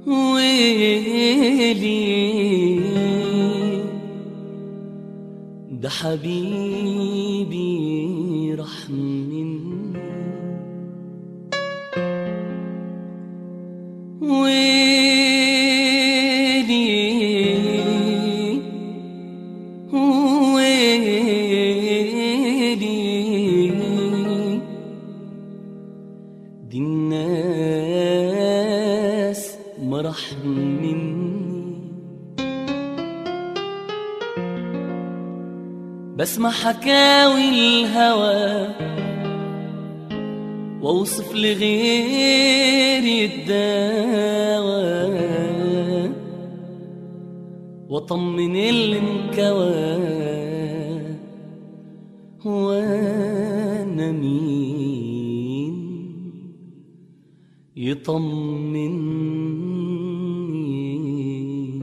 ويلي ده حبيبي راح مني ويلي ويلي دي الناس مرح مني بسمع حكاوي الهوى واوصف لغيري الدواء واطمن اللي انكوى وانا مين يطمني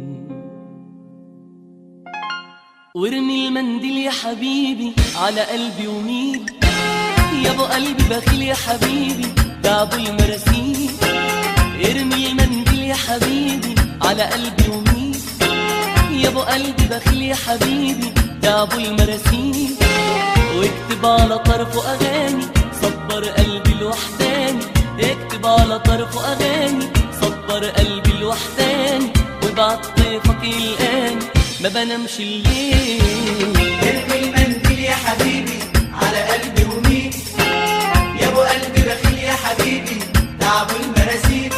وارمي المنديل يا حبيبي على قلبي وميل يا ابو قلبي بخيل يا حبيبي ده ابو المراسيل ارمي المنديل يا حبيبي على قلبي وميل يا ابو قلبي بخيل يا حبيبي ده ابو المراسيل واكتب على طرفه اغاني صبر قلبي الوحداني اكتب على طرفه اغاني صبر قلبي الوحداني وابعت طيفك الان ما بنامش الليل ارمي المنديل يا حبيبي على قلبي ومين يا ابو قلبي بخيل يا حبيبي تعب المراسيل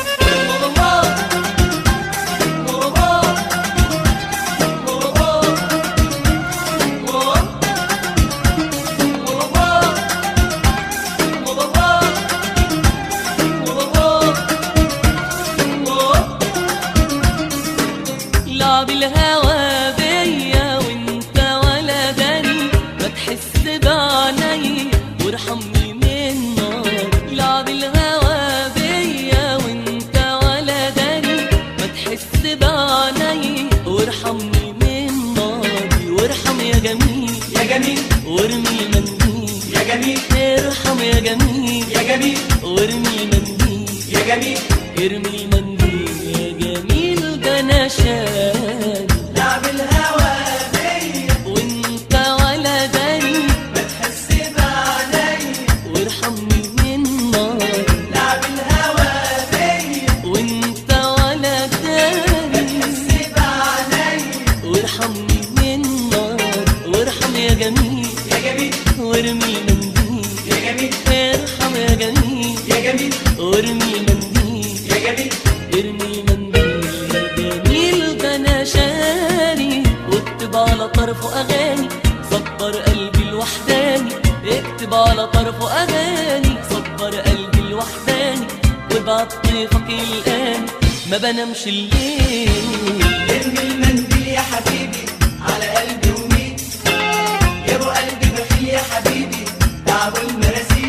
لعب الهوى بيا وانت ولا داري ما تحس بعيني وارحمني من نار لعب الهوى بيا وانت ولا داري ما تحس بعيني وارحمني من ناري وارحم يا جميل يا جميل وارمي المنديل يا جميل ارحم يا جميل يا جميل وارمي المنديل يا جميل ارمي المنديل يا جميل ده انا شاري لعب الهوى بيا وانت ولا داري ما تحس بعيني وارحمني من نار لعب الهوى بيا وانت ولا داري تحس بعيني وارحمني من نار وارحم يا جميل يا جميل وارمي المنديل يا جميل ارحم يا جميل يا جميل وارمي المنديل يا جميل ارمي المنديل يا جميل ده انا شاري واكتب على طرفه اغاني صبر قلبي الوحداني اكتب على طرفه اغاني صبر قلبي الوحداني وابعت طيفك الان ما بنامش الليل ارمي المنديل يا حبيبي على قلبي ومين يا ابو قلبي بخيل يا حبيبي تعب المراسيل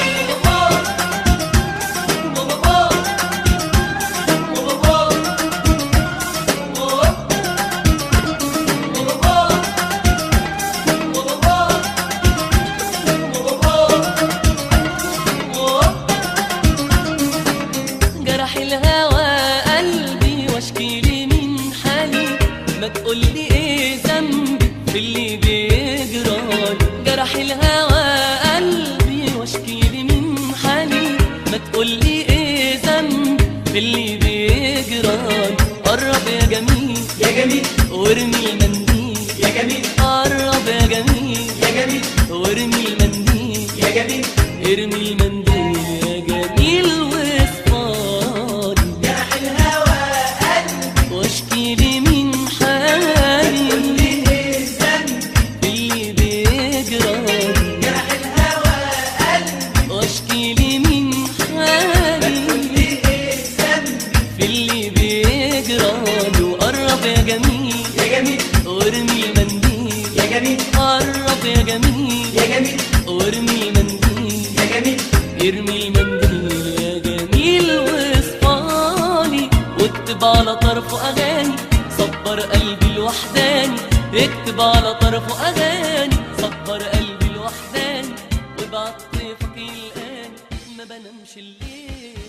جرح الهوى قلبي واشكي لي من حالي ما تقولي ايه ذنبي في اللي بيجرالي جرح الهوى قلبي واشكي لي من حالي ما تقولي ايه ذنبي في اللي بيجرالي قرب يا جميل يا جميل وارمي المنديل يا جميل قرب يا جميل يا جميل وارمي المنديل يا جميل ارمي المنديل يا جميل واصطادي جرح الهوى قلبي واشكي لي من حالي قولي ايه ذنبي اللي بيجرالي جرح الهوى قلبي واشكي لي من حالي قولي ايه ذنبي في اللي بيجرالي وقرب يا جميل يا جميل وارمي المنديل يا جميل قرب يا جميل يا جميل وارمي المنديل يا جميل ارمي المنديل يا جميل واصفالي واكتب على طرفه اغاني صبر قلبي الوحداني اكتب على طرفه اغاني صبر قلبي الوحداني وابعت طيفك الان ما بنامش الليل